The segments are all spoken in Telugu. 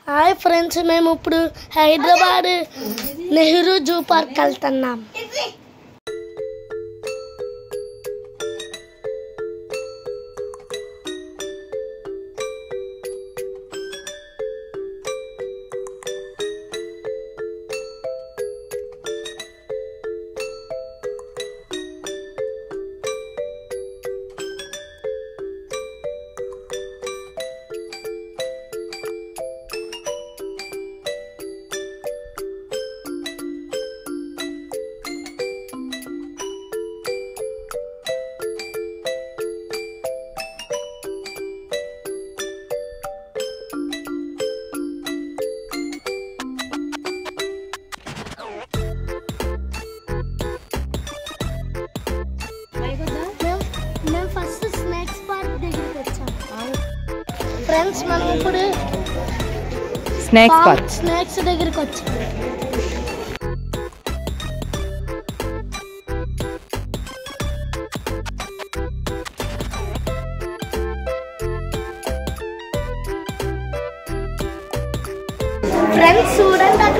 హాయ్ ఫ్రెండ్స్ మేము ఇప్పుడు హైదరాబాద్ నెహ్రూ జూ పార్క్ వెళ్తున్నాం మేము ఫస్ట్ స్నాక్స్ పార్క్ దగ్గరికి వచ్చాం ఫ్రెండ్స్ మనం ఇప్పుడు స్నాక్స్ పార్క్ స్నాక్స్ దగ్గరికి వచ్చాం ఫ్రెండ్స్ చూడండి అక్కడ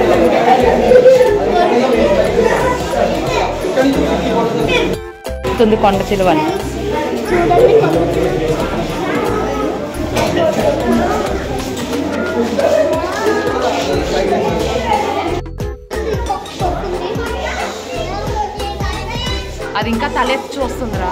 తుంది కొండ చిలువని చూడండి అది ఇంకా తలెత్తి చూస్తుందిరా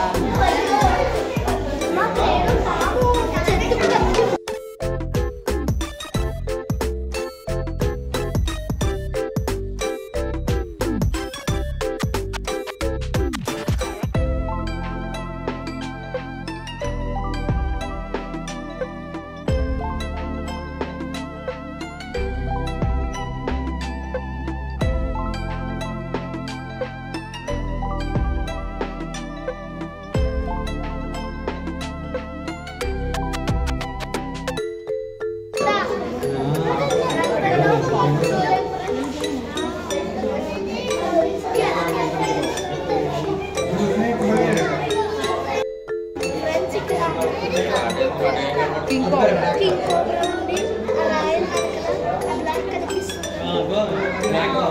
ఫ్రెండ్స్ ఇక్కడ కింగ్ కోబ్రా ఉంది ఆ రాయల్ ఆ బ్లాక్ కనిపిస్తుంది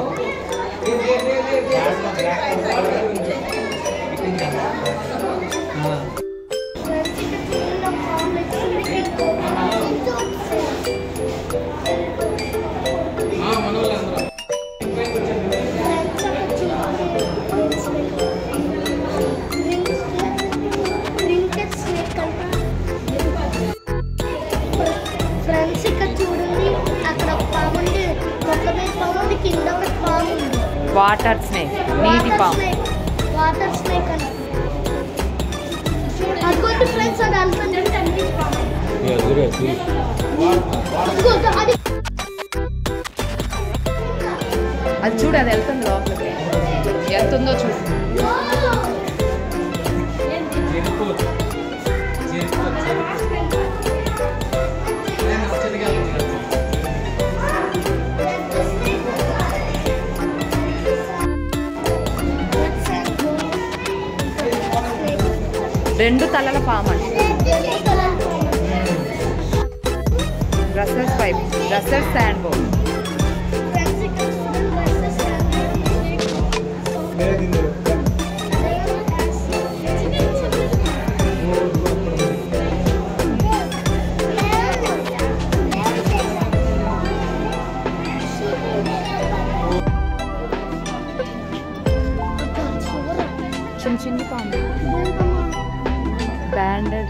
ఫ్రెండ్స్ ఇక్కడ చూడండి ఒక కాంప్లెక్స్ ఉంది కింగ్ కోబ్రా ఫ్రెండ్స్ అక్కడ చూడండి రింకెట్ స్నేక్ అంట ఫ్రెండ్స్ ఇక్కడ చూడండి అక్కడ ఒక పాము ఉంది మొక్క మీద పాము ఉంది కింద ఒక పాము ఉంది వాటర్ స్నేక్ నీటి పాము వాటర్ స్నేక్ అంట అదిగోండి ఫ్రెండ్స్ అది వెళ్తుంది అదిగో అది అది చూడు అది వెళ్తుంది లోపలికి ఎంత ఉందో చూడు రెండు తలల పాము అంట Russell viper Russell sand boa friends ఇక్కడ చూడండి చిన్న చిన్న పాము బ్యాండెడ్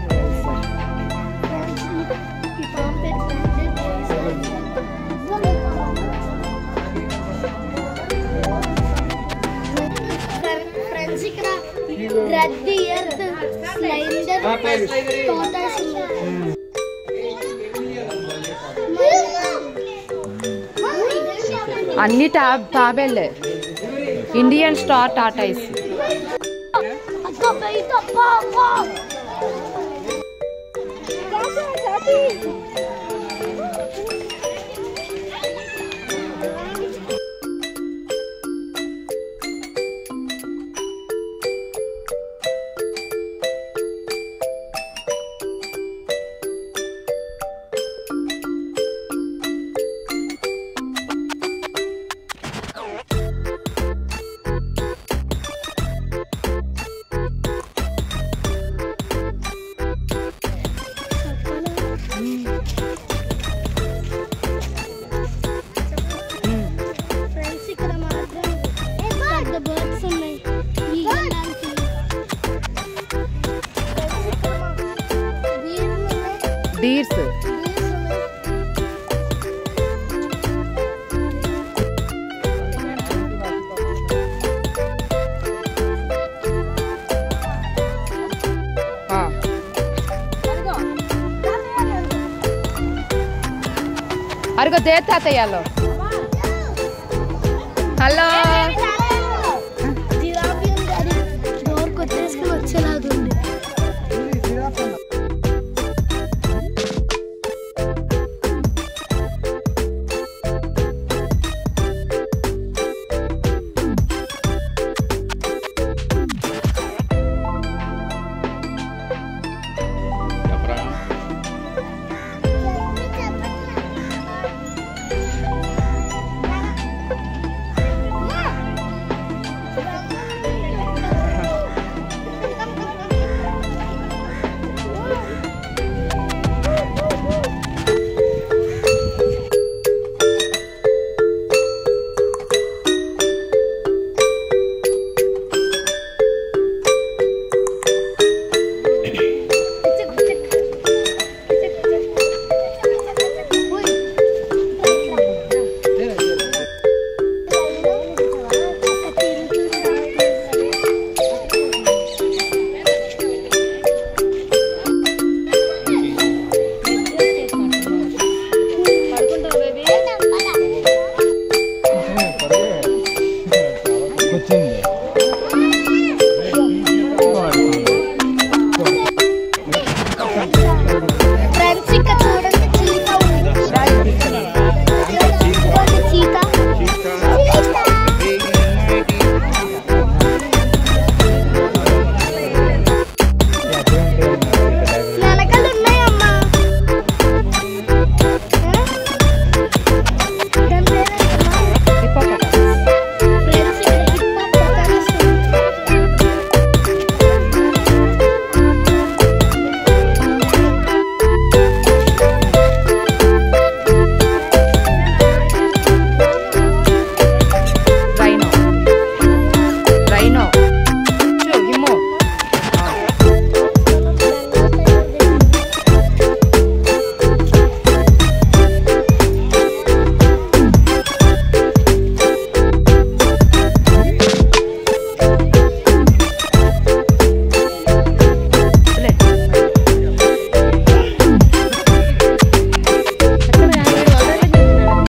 ఫ్రెండ్స్ ఇక్కడ రెడ్ ఇయర్ స్లైడర్ టోటల్స్ అన్ని టాబ్ తాబేళ్ళే ఇండియన్ స్టార్ టాటాయిస్ అక్క బయట పాపా అరుగో దే తాతయ్యాలో హలో తాతయ్య